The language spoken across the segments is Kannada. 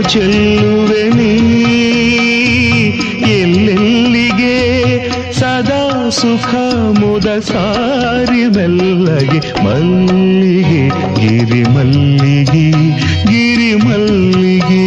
ಚೆಲ್ಲುವೆ ನೀ ಎಲ್ಲೆಲ್ಲಿಗೆ ಸದಾ ಸುಖ ಮುದ ಸಾರಿ ಮೆಲ್ಲಗೆ ಮಲ್ಲಿಗೆ ಗಿರಿ ಮಲ್ಲಿಗೆ ಗಿರಿ ಮಲ್ಲಿಗೆ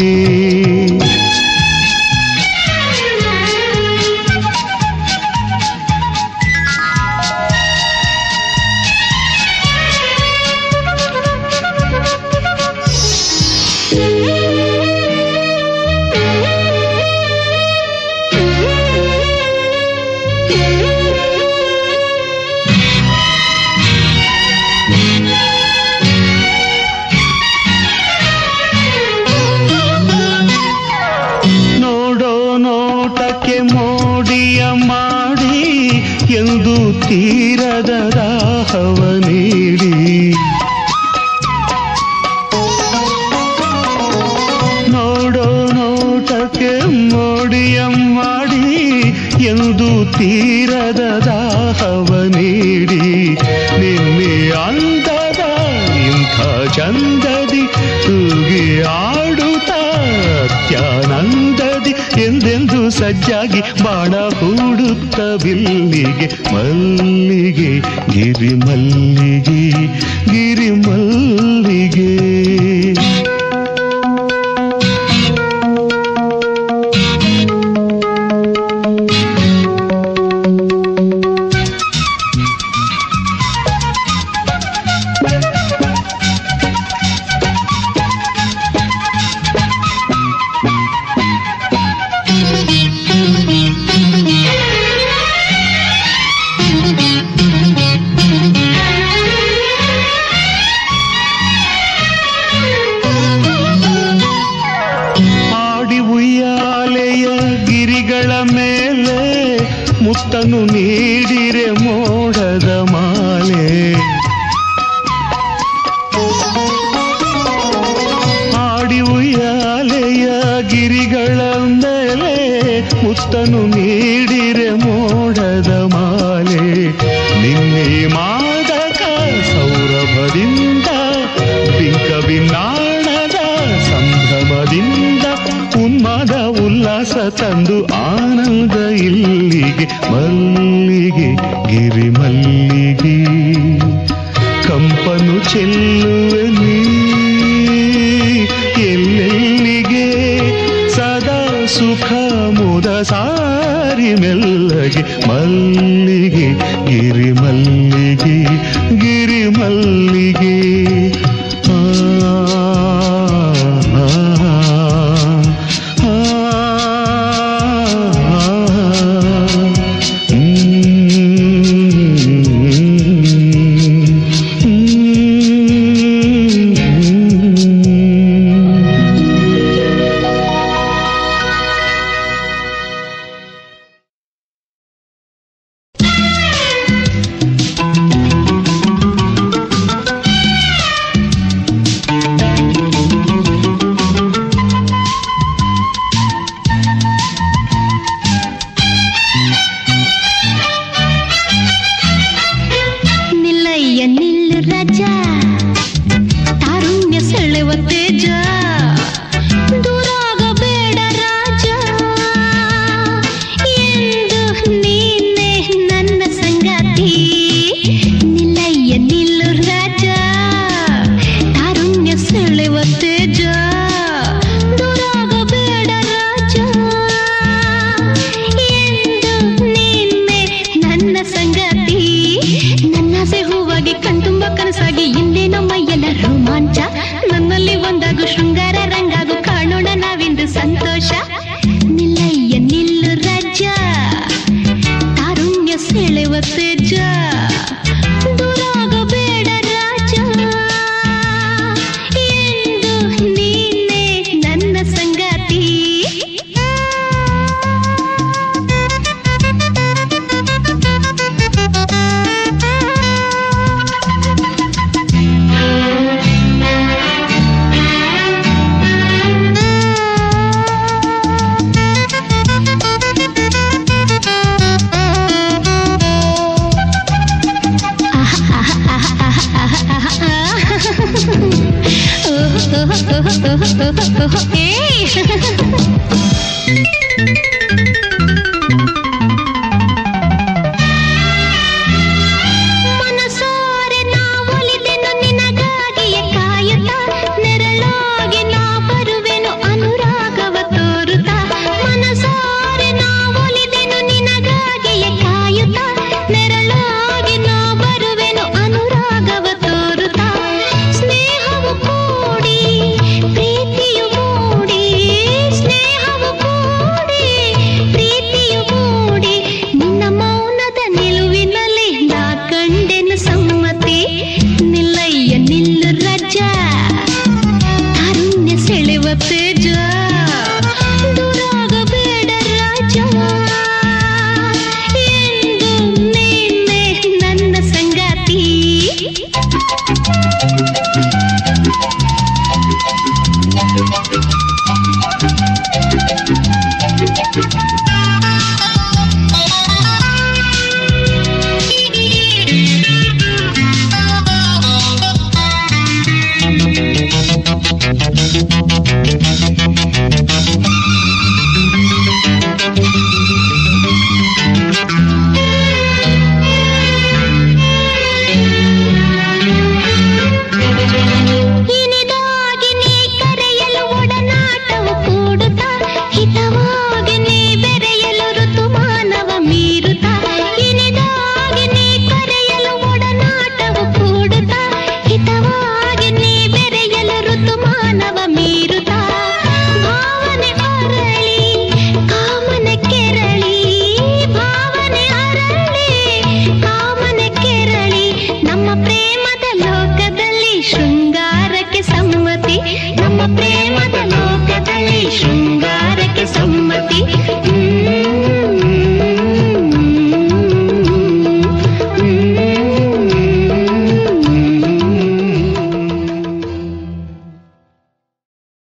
ನೋಡೋ ನೋಟಕ್ಕೆ ಮೋಡಿಯ ಮಾಡಿ ಎಂದು ತೀರದ ದಾಹವ ನೀಡಿ ನೋಡೋ ನೋಟಕ್ಕೆ ಮೋಡಿಯ ಮಾಡಿ ಎಂದು ತೀರದ ದಾಹವ ನೀಡಿ ನಿನ್ನೆ ಅಂದದ ಇಂಥ ಚಂದದಿ ತೂಗಿ ಆಡುತ್ತ ಅತ್ಯಾನಂದದಿ ಎಂದೆಂದು ಸಜ್ಜಾಗಿ ಬಾಣ ಹೂಡುತ್ತ ಬಿಲ್ಲಿಗೆ ಮಲ್ಲಿಗೆ ಗಿರಿ ಮಲ್ಲಿಗೆ ಗಿರಿ ಮಲ್ಲಿಗೆ ಆಡಿ ಉಯ್ಯಾಲೆಯ ಗಿರಿಗಳ ಮೇಲೆ ಮುತ್ತನು ನೀಡಿರೆ ಮೋಡದ ಮಾಲೆ ಆಡಿ ಉಯ್ಯಾಲೆಯ ಗಿರಿಗಳ ಮೇಲೆ ಮುತ್ತನು ನೀಡಿರೆ ಮೋಡದ ಮಾಲೆ ನಿನ್ನೆ ಮಾದಕ ಸೌರಭದಿಂದ ಬಿಂಕ ಬಿನ್ನಾಣದ ಸಂಭ್ರಮದಿಂದ ಉನ್ಮಾದ ಉಲ್ಲಾಸ ತಂದು ಆನಂದ ಇಲ್ಲಿಗೆ ಮಲ್ಲಿಗೆ ಗಿರಿ ಮಲ್ಲಿಗೆ ಕಂಪನು ಚೆಲ್ಲುವೆ ನೀ ಎಲ್ಲೆಲ್ಲಿಗೆ ಸದಾ ಸುಖ ಮುದ ಸಾರಿ ಮೆಲ್ಲಗೆ ಮಲ್ಲಿಗೆ ಗಿರಿ ಮಲ್ಲಿಗೆ ಗಿರಿ ಮಲ್ಲಿಗೆ ಆ, ಆ, ಆ, ಆ, ನಿಲ್ಲಯ್ಯ ನಿಲ್ಲು ರಾಜ ತಾರುಣ್ಯ ಸೆಳೆವ ತೇಜ ದೂರಾಗಬೇಡ ರಾಜ ಎಂದು ನೀನೆ ನನ್ನ ಸಂಗಾತಿ ನಿಲ್ಲಯ್ಯ ನಿಲ್ಲು ರಾಜ ತಾರುಣ್ಯ ಸೆಳೆವ ತೇಜ ದೂರಾಗಬೇಡ ರಾಜ ಎಂದು ನೀನೆ ನನ್ನ ಸಂಗಾತಿ ನನ್ನಾಸೆ ಹೂವಾಗಿ ಕಣ್ತುಂಬ ಕನಸಾಗಿ ಹಿಂದೆ ನಮ್ಮ ಎಲ್ಲ ರೋಮಾಂಚ ನನ್ನಲ್ಲಿ ಒಂದಾಗು ಶೃಂಗಾರ ರಂಗಾಗು ಕಾಣೋಣ ನಾವಿಂದು ಸಂತೋಷ ನಿಲ್ಲಯ್ಯ ನಿಲ್ಲು ರಾಜ ತಾರುಣ್ಯ ಸೆಳೆವ ತೇಜ ದೂರಾಗಬೇಡ ರಾಜ ಎಂದು ನೀನೆ ನನ್ನ ಸಂಗಾತಿ ಮನಸಾರೆ ನಾ ಒಲಿದೆನು ನಿನಗಾಗಿಯೇ ಕಾಯುತ್ತಾ ನೆರಳಾಗಿ ನಾ ಬರುವೆನು ಅನುರಾಗವ ತೋರುತ್ತಾ ಮನಸಾರೆ ನಾ ಒಲಿದೆನು ನಿನಗಾಗಿಯೇ ಕಾಯುತ್ತಾ ನೆರಳಾಗಿ ನಾ ಬರುವೆನು ಅನುರಾಗವ ತೋರುತ್ತಾ ಸ್ನೇಹವು ಕೂಡಿ ಪ್ರೀತಿಯು ಮೂಡಿ ಸ್ನೇಹವು ಕೂಡಿ ಪ್ರೀತಿಯು ಮೂಡಿ ನಿನ್ನ ಮೌನದ ನಿಲುವಿನಲ್ಲಿ ನಾ ಕಂಡೆನು ಸಮ್ಮತಿ ನಿಲ್ಲಯ್ಯ ನಿಲ್ಲು ರಜ ತಾರುಣ್ಯ ಸೆಳೆವ ತೇಜ ದೂರಾಗಬೇಡ ರಾಜ ಎಂದು ನೀನೆ ನನ್ನ ಸಂಗಾತಿ